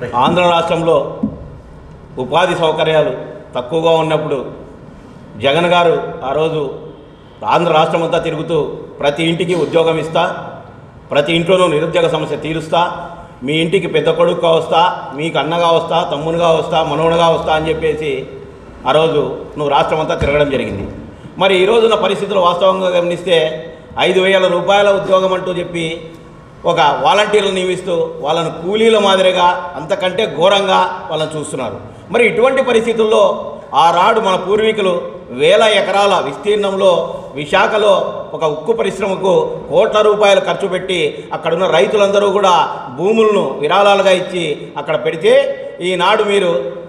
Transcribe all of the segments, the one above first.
ఆంధ్ర రాష్ట్రంలో ఉపాధి సౌకర్యాలు తక్కువగా ఉన్నప్పుడు జగన్ గారు ఆ రోజు ఆంధ్ర రాష్ట్రం అంతా తిరుగుతూ ప్రతి ఇంటికి ఉద్యోగం ఇస్తా ప్రతి ఇంట్లోనూ నిరుద్యోగ సమస్య తీరుస్తా మీ ఇంటికి పెద్ద కొడుకుగా వస్తా మీకు అన్నగా వస్తా తమ్మునిగా వస్తా మనవడుగా వస్తా అని చెప్పేసి ఆ రోజు నువ్వు రాష్ట్రం అంతా తిరగడం జరిగింది మరి ఈ రోజున్న పరిస్థితులు వాస్తవంగా గమనిస్తే ఐదు వేల రూపాయల ఉద్యోగం అంటూ చెప్పి ఒక వాలంటీర్లు నియమిస్తూ వాళ్ళను కూలీల మాదిరిగా అంతకంటే ఘోరంగా వాళ్ళని చూస్తున్నారు మరి ఇటువంటి పరిస్థితుల్లో ఆనాడు మన పూర్వీకులు వేల ఎకరాల విస్తీర్ణంలో విశాఖలో ఒక ఉక్కు పరిశ్రమకు కోట్ల రూపాయలు ఖర్చు పెట్టి అక్కడున్న రైతులందరూ కూడా భూములను విరాళాలుగా ఇచ్చి అక్కడ పెడితే ఈనాడు మీరు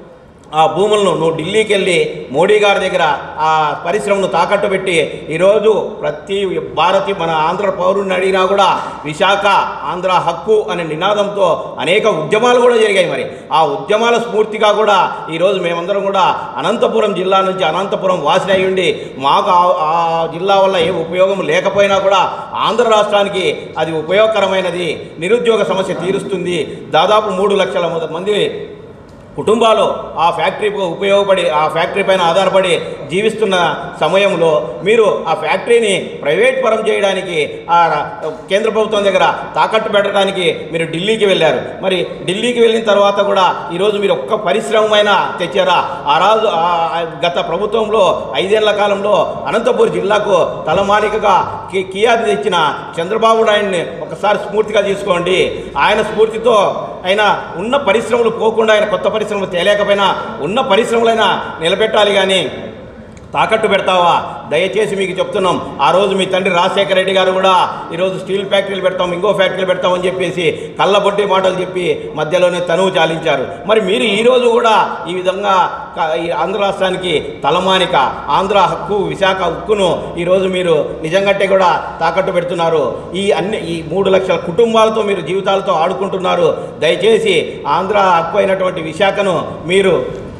ఆ భూములను నువ్వు ఢిల్లీకి వెళ్ళి మోడీ గారి దగ్గర ఆ పరిశ్రమను తాకట్టు పెట్టి ఈరోజు ప్రతి భారతి మన ఆంధ్ర పౌరుని అడిగినా కూడా విశాఖ ఆంధ్ర హక్కు అనే నినాదంతో అనేక ఉద్యమాలు కూడా జరిగాయి మరి ఆ ఉద్యమాల స్ఫూర్తిగా కూడా ఈరోజు మేమందరం కూడా అనంతపురం జిల్లా నుంచి అనంతపురం వాసిని అయి ఉండి మాకు ఆ- ఆ జిల్లా వల్ల ఏ ఉపయోగం లేకపోయినా కూడా ఆంధ్ర రాష్ట్రానికి అది ఉపయోగకరమైనది నిరుద్యోగ సమస్య తీరుస్తుంది దాదాపు మూడు లక్షల మంది కుటుంబాలు ఆ ఫ్యాక్టరీకి ఉపయోగపడి ఆ ఫ్యాక్టరీ పైన ఆధారపడి జీవిస్తున్న సమయంలో మీరు ఆ ఫ్యాక్టరీని ప్రైవేట్ పరం చేయడానికి ఆ ర- కేంద్ర ప్రభుత్వం దగ్గర తాకట్టు పెట్టడానికి మీరు ఢిల్లీకి వెళ్ళారు మరి ఢిల్లీకి వెళ్ళిన తర్వాత కూడా ఈరోజు మీరు ఒక్క పరిశ్రమైనా తెచ్చారా ఆ రాజు ఆ- ఆ గత ప్రభుత్వంలో ఐదేళ్ల కాలంలో అనంతపూర్ జిల్లాకు తలమానికగా కి- కియాది తెచ్చిన చంద్రబాబు నాయుడిని ఒకసారి స్ఫూర్తిగా తీసుకోండి ఆయన స్ఫూర్తితో ఆయన ఉన్న పరిశ్రమలు పోకుండా ఆయన కొత్త పరిశ్రమలు తేలేకపోయినా ఉన్న పరిశ్రమలైనా నిలబెట్టాలి కానీ తాకట్టు పెడతావా దయచేసి మీకు చెప్తున్నాం ఆ రోజు మీ తండ్రి రాజశేఖర రెడ్డి గారు కూడా ఈరోజు స్టీల్ ఫ్యాక్టరీలు పెడతాం ఇంకో ఫ్యాక్టరీలు పెడతామని చెప్పేసి కళ్ళబొట్టి మాటలు చెప్పి మధ్యలోనే తనువు చాలించారు మరి మీరు ఈరోజు కూడా ఈ విధంగా క- ఈ ఆంధ్ర రాష్ట్రానికి తలమానిక ఆంధ్ర హక్కు విశాఖ హక్కును ఈరోజు మీరు నిజంగంటే కూడా తాకట్టు పెడుతున్నారు ఈ అన్ని ఈ మూడు లక్షల కుటుంబాలతో మీరు జీవితాలతో ఆడుకుంటున్నారు దయచేసి ఆంధ్ర హక్కు అయినటువంటి విశాఖను మీరు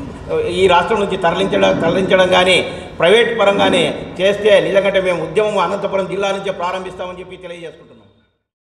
ఈ రాష్ట్రం నుంచి తరలించడం తరలించడం కానీ ప్రైవేట్ పరంగానే చేస్తే నిజంగా మేము ఉద్యమం అనంతపురం జిల్లా నుంచే ప్రారంభిస్తామని చెప్పి తెలియజేసుకుంటున్నాం